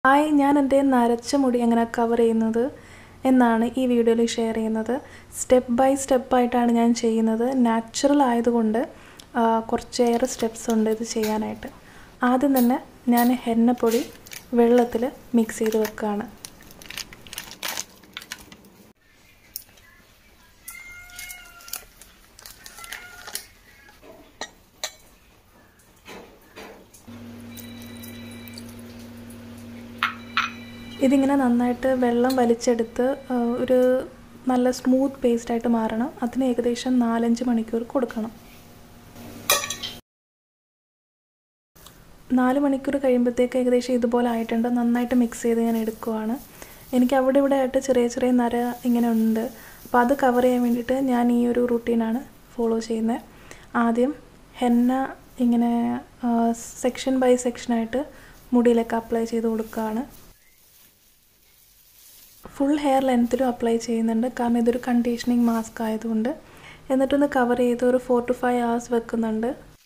hi ഞാൻ എൻ്റെ നരച്ച മുടി എങ്ങനെ കവർ ചെയ്യുന്നത് എന്നാണ് ഈ വീഡിയോയിൽ ഷെയർ ചെയ്യുന്നത് സ്റ്റെപ്പ് ബൈ സ്റ്റെപ്പായിട്ടാണ് ഞാൻ ചെയ്യുന്നത് നാച്ചുറൽ ആയതുകൊണ്ട് ആ, കുറച്ചേറെ സ്റ്റെപ്സ് ഉണ്ട് ഇത് ചെയ്യാനായിട്ട് ആദ്യം തന്നെ ഞാൻ ഹെന്നപ്പൊടി വെള്ളത്തിൽ മിക്സ് ചെയ്ത് വെക്കുകയാണ് ഇതിങ്ങനെ നന്നായിട്ട് വെള്ളം വലിച്ചെടുത്ത് ആ, ഒരു നല്ല സ്മൂത്ത് പേസ്റ്റായിട്ട് മാറണം അതിന് ഏകദേശം നാലഞ്ച് മണിക്കൂർ കൊടുക്കണം നാല് മണിക്കൂർ കഴിയുമ്പോഴത്തേക്ക് ഏകദേശം ഇതുപോലെ ആയിട്ടുണ്ട് നന്നായിട്ട് മിക്സ് ചെയ്ത് ഞാൻ എടുക്കുവാണ് എനിക്ക് അവിടെ ഇവിടെ ആയിട്ട് ചെറിയ ചെറിയ നര ഇങ്ങനെ ഉണ്ട് അപ്പോൾ അത് കവർ ചെയ്യാൻ വേണ്ടിയിട്ട് ഞാൻ ഈ ഒരു റുട്ടീനാണ് ഫോളോ ചെയ്യുന്നത് ആദ്യം ഹെന്ന ഇങ്ങനെ സെക്ഷൻ ബൈ സെക്ഷനായിട്ട് മുടിയിലൊക്കെ അപ്ലൈ ചെയ്ത് കൊടുക്കുകയാണ് ഫുൾ ഹെയർ ലെങ്ത്തിലും അപ്ലൈ ചെയ്യുന്നുണ്ട് കാരണം ഇതൊരു കണ്ടീഷനിങ് മാസ്ക് ആയതുകൊണ്ട് എന്നിട്ടൊന്ന് കവർ ചെയ്ത് ഒരു ഫോർ ടു ഫൈവ് hours വെക്കുന്നുണ്ട്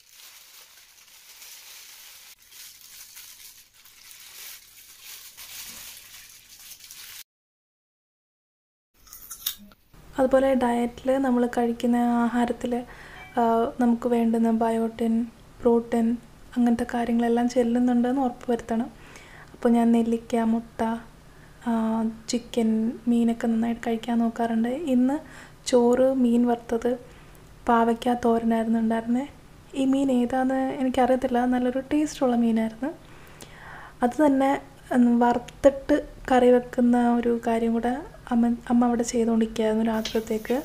അതുപോലെ ഡയറ്റിൽ നമ്മൾ കഴിക്കുന്ന ആഹാരത്തിൽ നമുക്ക് വേണ്ടുന്ന ബയോട്ടിൻ പ്രോട്ടീൻ അങ്ങനത്തെ കാര്യങ്ങളെല്ലാം ചെല്ലുന്നുണ്ടെന്ന് ഉറപ്പ് വരുത്തണം അപ്പോൾ ഞാൻ നെല്ലിക്ക മുട്ട ചിക്കൻ മീനൊക്കെ നന്നായിട്ട് കഴിക്കാൻ നോക്കാറുണ്ട് ഇന്ന് ചോറ് മീൻ വറുത്തത് പാവയ്ക്ക തോരനായിരുന്നു ഉണ്ടായിരുന്നത് ഈ മീൻ ഏതാന്ന് എനിക്കറിയത്തില്ല നല്ലൊരു ടേസ്റ്റുള്ള മീനായിരുന്നു അത് തന്നെ ഉം, വറുത്തിട്ട് കറി വെക്കുന്ന ഒരു കാര്യം കൂടെ അമ്മ അമ്മ അവിടെ ചെയ്തുകൊണ്ടിരിക്കുകയായിരുന്നു രാത്രിത്തേക്ക്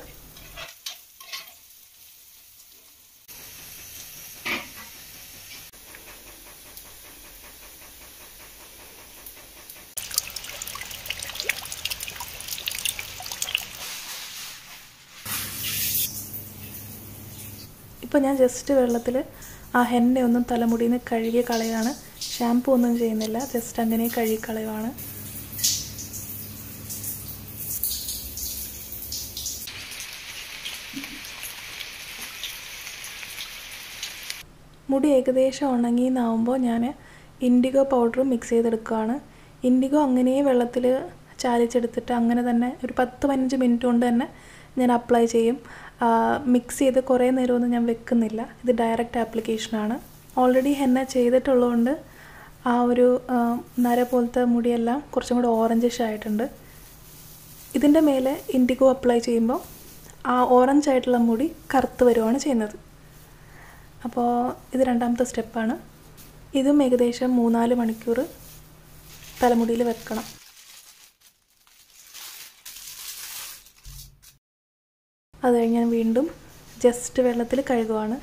ഇപ്പോൾ ഞാൻ ജസ്റ്റ് വെള്ളത്തിൽ ആ ഹെന്ന ഒന്നും തലമുടിയിൽ നിന്ന് കഴുകി കളയാണ് ഷാമ്പു ഒന്നും ചെയ്യുന്നില്ല ജസ്റ്റ് അങ്ങനെ കഴുകി കളയുവാണ് മുടി ഏകദേശം ഉണങ്ങി എന്നാവുമ്പോൾ ഞാൻ ഇൻഡിഗോ പൗഡർ മിക്സ് ചെയ്തെടുക്കുകയാണ് ഇൻഡിഗോ അങ്ങനെ വെള്ളത്തിൽ ചാലിച്ചെടുത്തിട്ട് അങ്ങനെ തന്നെ ഒരു പത്ത് പതിനഞ്ച് മിനിറ്റ് കൊണ്ട് തന്നെ ഞാൻ അപ്ലൈ ചെയ്യും മിക്സ് ചെയ്ത് കുറേ നേരമൊന്നും ഞാൻ വെക്കുന്നില്ല ഇത് ഡയറക്റ്റ് ആപ്ലിക്കേഷനാണ് ഓൾറെഡി ഹെന്ന ചെയ്തിട്ടുള്ളതുകൊണ്ട് ആ ഒരു ആ, നര പോലത്തെ മുടിയെല്ലാം കുറച്ചും കൂടെ ഓറഞ്ചിഷ് ആയിട്ടുണ്ട് ഇതിൻ്റെ മേലെ ഇൻഡിഗോ അപ്ലൈ ചെയ്യുമ്പോൾ ആ ഓറഞ്ച് ആയിട്ടുള്ള മുടി കറുത്ത് വരുവാണ് ചെയ്യുന്നത് അപ്പോൾ ഇത് രണ്ടാമത്തെ സ്റ്റെപ്പാണ് ഇതും ഏകദേശം മൂന്നാല് മണിക്കൂർ തലമുടിയിൽ വെക്കണം അത് കഴിഞ്ഞ് ഞാൻ വീണ്ടും ജസ്റ്റ് വെള്ളത്തിൽ കഴുകുവാണ്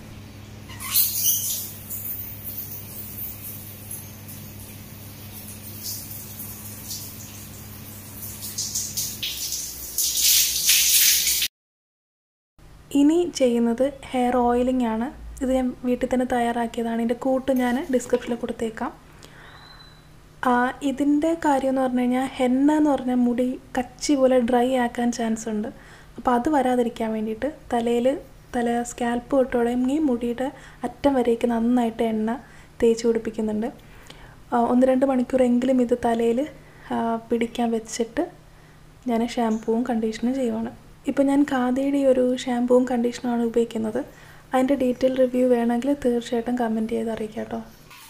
ഇനി ചെയ്യുന്നത് ഹെയർ ഓയിലിംഗ് ആണ് ഇത് ഞാൻ വീട്ടിൽ തന്നെ തയ്യാറാക്കിയതാണ് ഇതിൻ്റെ കൂട്ട് ഞാൻ ഡിസ്ക്രിപ്ഷനിൽ കൊടുത്തേക്കാം ആ, ഇതിൻ്റെ കാര്യം എന്ന് പറഞ്ഞു കഴിഞ്ഞാൽ ഹെന്ന എന്ന് പറഞ്ഞാൽ മുടി കച്ചി പോലെ ഡ്രൈ ആക്കാൻ ചാൻസ് ഉണ്ട് അപ്പോൾ അത് വരാതിരിക്കാൻ വേണ്ടിയിട്ട് തലയിൽ തല സ്കാൽപ്പ് തൊട്ടുടങ്ങി മുടിയുടെ അറ്റം വരേക്ക് നന്നായിട്ട് എണ്ണ തേച്ച് പിടിപ്പിക്കുന്നുണ്ട് ആ, ഒന്ന് രണ്ട് മണിക്കൂറെങ്കിലും ഇത് തലയിൽ പിടിക്കാൻ വെച്ചിട്ട് ഞാൻ ഷാമ്പൂവും കണ്ടീഷനും ചെയ്യുവാണ് ഇപ്പോൾ ഞാൻ ഖാദിയുടെ ഈ ഒരു ഷാമ്പൂവും കണ്ടീഷനുമാണ് ഉപയോഗിക്കുന്നത് അതിൻ്റെ ഡീറ്റെയിൽ റിവ്യൂ വേണമെങ്കിൽ തീർച്ചയായിട്ടും കമൻറ്റ് ചെയ്ത് അറിയിക്കാം കേട്ടോ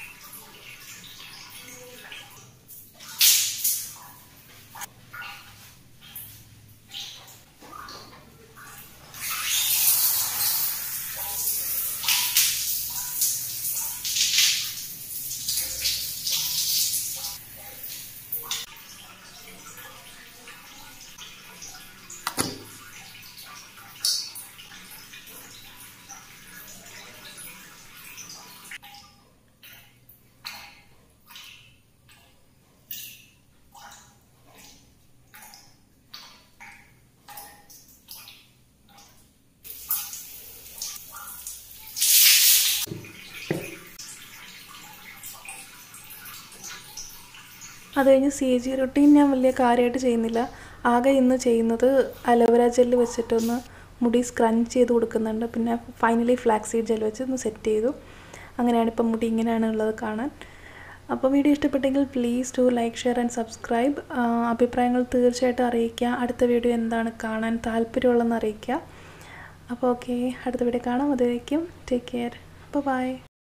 അത് കഴിഞ്ഞ് സി ജി റൊട്ടീൻ ഞാൻ വലിയ കാര്യമായിട്ട് ചെയ്യുന്നില്ല ആകെ ഇന്ന് ചെയ്യുന്നത് അലോവേര ജെല്ല് വെച്ചിട്ടൊന്ന് മുടി സ്ക്രഞ്ച് ചെയ്ത് കൊടുക്കുന്നുണ്ട് പിന്നെ ഫൈനലി ഫ്ലാക്സ് സീഡ് ജെൽ വെച്ച് ഒന്ന് സെറ്റ് ചെയ്തു അങ്ങനെയാണ് ഇപ്പം മുടി ഇങ്ങനെയാണ് ഉള്ളത് കാണാൻ അപ്പോൾ വീഡിയോ ഇഷ്ടപ്പെട്ടെങ്കിൽ please to like share and subscribe അഭിപ്രായങ്ങൾ തീർച്ചയായിട്ടും അറിയിക്കുക അടുത്ത വീഡിയോ എന്താണ് കാണാൻ താല്പര്യമുള്ളതെന്ന് അറിയിക്കുക അപ്പോൾ ഓക്കെ അടുത്ത വീഡിയോ കാണാം അതുവരേക്കും ടേക്ക് കെയർ ബൈ